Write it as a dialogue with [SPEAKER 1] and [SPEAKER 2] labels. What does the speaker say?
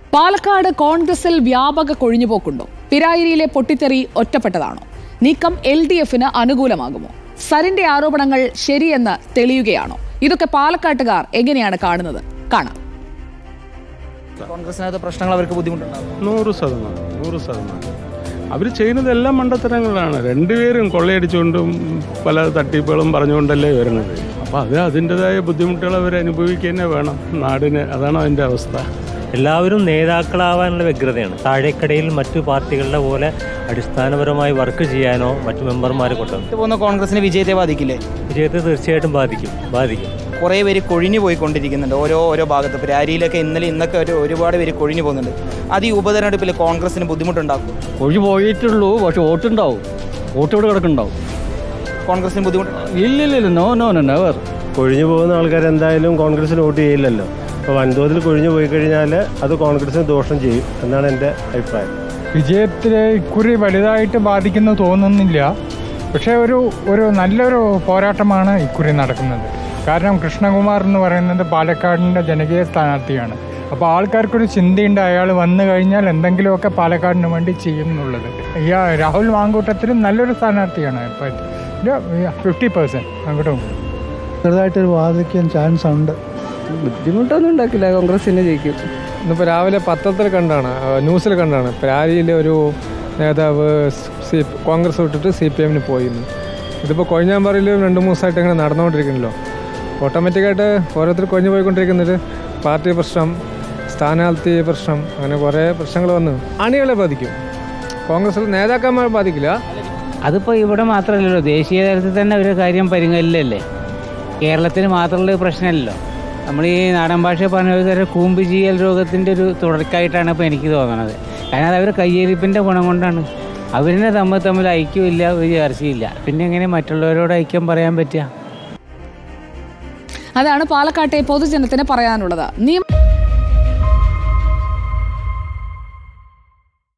[SPEAKER 1] പാലക്കാട് കോൺഗ്രസിൽ വ്യാപക കൊഴിഞ്ഞുപോക്കുണ്ടോ പിരായിരിയിലെ പൊട്ടിത്തെറി ഒറ്റപ്പെട്ടതാണോ നീക്കം എൽ ഡി എഫിന് അനുകൂലമാകുമോ സരിന്റെ ആരോപണങ്ങൾ ശരിയെന്ന് തെളിയുകയാണോ ഇതൊക്കെ പാലക്കാട്ടുകാർ എങ്ങനെയാണ് കാണുന്നത് കാണാം
[SPEAKER 2] കോൺഗ്രസിനകത്ത് പ്രശ്നങ്ങൾ അവർക്ക് ബുദ്ധിമുട്ടുണ്ടാകും
[SPEAKER 3] നൂറ് ശതമാനം നൂറ് ശതമാനം അവർ ചെയ്യുന്നതെല്ലാം മണ്ടത്തരങ്ങളാണ് രണ്ടുപേരും കൊള്ളയടിച്ചുകൊണ്ടും പല തട്ടിപ്പുകളും പറഞ്ഞുകൊണ്ടല്ലേ വരുന്നത് അപ്പോൾ അത് അതിൻ്റെതായ ബുദ്ധിമുട്ടുകൾ അവർ അനുഭവിക്കുക തന്നെ വേണം നാടിന് അതാണ് അതിൻ്റെ അവസ്ഥ
[SPEAKER 4] എല്ലാവരും നേതാക്കളാവാനുള്ള വ്യഗ്രതയാണ് താഴേക്കടയിൽ മറ്റു പാർട്ടികളുടെ പോലെ അടിസ്ഥാനപരമായി വർക്ക് ചെയ്യാനോ മറ്റു മെമ്പർമാരെ കൊണ്ടോ
[SPEAKER 2] ഇത് പോകുന്ന കോൺഗ്രസിന് വിജയത്തെ ബാധിക്കില്ലേ
[SPEAKER 4] വിജയത്തെ തീർച്ചയായിട്ടും ബാധിക്കും ബാധിക്കും
[SPEAKER 2] കുറേ പേര് കൊഴിഞ്ഞു പോയിക്കൊണ്ടിരിക്കുന്നുണ്ട് ഓരോ ഓരോ ഭാഗത്ത് ഇപ്പോൾ രാരിയിലൊക്കെ ഇന്നലെ ഇന്നൊക്കെ ഒരു ഒരുപാട് പേര് കൊഴിഞ്ഞു പോകുന്നുണ്ട് അത് ഈ ഉപതെരഞ്ഞെടുപ്പിൽ കോൺഗ്രസിന് ബുദ്ധിമുട്ടുണ്ടാക്കും
[SPEAKER 5] ഒഴി പോയിട്ടുള്ളൂ പക്ഷെ വോട്ടുണ്ടാവും വോട്ട് ഇവിടെ കിടക്കുന്നുണ്ടാവും
[SPEAKER 2] കോൺഗ്രസിന് ബുദ്ധിമുട്ട്
[SPEAKER 5] ഇല്ല ഇല്ല ഇല്ല നോ നോ നോ നെവർ
[SPEAKER 6] കൊഴിഞ്ഞു പോകുന്ന ആൾക്കാർ എന്തായാലും കോൺഗ്രസിന് വോട്ട് ചെയ്യില്ലല്ലോ അപ്പോൾ വൻതോതിൽ കൊഴിഞ്ഞു പോയി കഴിഞ്ഞാൽ അത് കോൺഗ്രസിന് ദോഷം ചെയ്യും എന്നാണ് എൻ്റെ അഭിപ്രായം
[SPEAKER 7] വിജയത്തിലെ ഇക്കുറി വലുതായിട്ട് ബാധിക്കുന്നു തോന്നുന്നില്ല പക്ഷേ ഒരു ഒരു നല്ലൊരു പോരാട്ടമാണ് ഇക്കുറി നടക്കുന്നത് കാരണം കൃഷ്ണകുമാർ എന്ന് പറയുന്നത് പാലക്കാടിൻ്റെ ജനകീയ സ്ഥാനാർത്ഥിയാണ് അപ്പോൾ ആൾക്കാർക്കൊരു ചിന്തയുണ്ട് അയാൾ വന്നു കഴിഞ്ഞാൽ എന്തെങ്കിലുമൊക്കെ പാലക്കാടിന് വേണ്ടി ചെയ്യും എന്നുള്ളത് ഈ ആ രാഹുൽ മാങ്കൂട്ടത്തിലും നല്ലൊരു സ്ഥാനാർത്ഥിയാണ് ഇപ്പം ഫിഫ്റ്റി പെർസെൻറ്റ് അങ്ങോട്ടും
[SPEAKER 8] ചെറുതായിട്ടൊരു ബാധിക്കാൻ ചാൻസ് ഉണ്ട്
[SPEAKER 9] ബുദ്ധിമുട്ടൊന്നും ഉണ്ടാക്കില്ല കോൺഗ്രസ് തന്നെ ജയിക്കും ഇന്നിപ്പോൾ രാവിലെ പത്രത്തിൽ കണ്ടാണ് ആ, ന്യൂസിൽ കണ്ടാണ് പ്രാരിയിലെ ഒരു നേതാവ് സി കോൺഗ്രസ് വിട്ടിട്ട് സി പി എമ്മിന് പോയിരുന്നു ഇതിപ്പോൾ കൊഴിഞ്ഞാമ്പറയിൽ രണ്ട് മൂന്ന് ദിവസമായിട്ട് ഇങ്ങനെ നടന്നുകൊണ്ടിരിക്കുന്നല്ലോ ഓട്ടോമാറ്റിക്കായിട്ട് ഓരോരുത്തർ കൊഴിഞ്ഞു പോയിക്കൊണ്ടിരിക്കുന്നത് പാർട്ടി പ്രശ്നം സ്ഥാനാർത്ഥി പ്രശ്നം അങ്ങനെ കുറേ പ്രശ്നങ്ങൾ വന്നു അണികളെ ബാധിക്കും കോൺഗ്രസിൽ നേതാക്കന്മാരെ ബാധിക്കില്ല
[SPEAKER 10] അതിപ്പോൾ ഇവിടെ മാത്രമല്ലല്ലോ ദേശീയ തലത്തിൽ തന്നെ ഒരു കാര്യം പരിഗണില്ലല്ലേ കേരളത്തിന് മാത്രമുള്ള ഒരു പ്രശ്നമല്ലല്ലോ നമ്മൾ ഈ നാടൻ ഭാഷ പറഞ്ഞ ഒരു തരം കൂമ്പ് ചെയ്യൽ രോഗത്തിൻ്റെ ഒരു തുടർക്കായിട്ടാണ് ഇപ്പോൾ എനിക്ക് തോന്നുന്നത് കാരണം അത് അവർ കയ്യേരിപ്പിൻ്റെ ഗുണം കൊണ്ടാണ് അവരിനെ തമ്മിൽ തമ്മിൽ ഐക്യമില്ല ഒരു ചർച്ചയില്ല പിന്നെ എങ്ങനെ മറ്റുള്ളവരോട് ഐക്യം പറയാൻ പറ്റുക
[SPEAKER 1] അതാണ് പാലക്കാട്ടെ പൊതുജനത്തിന് പറയാനുള്ളത് നിയമ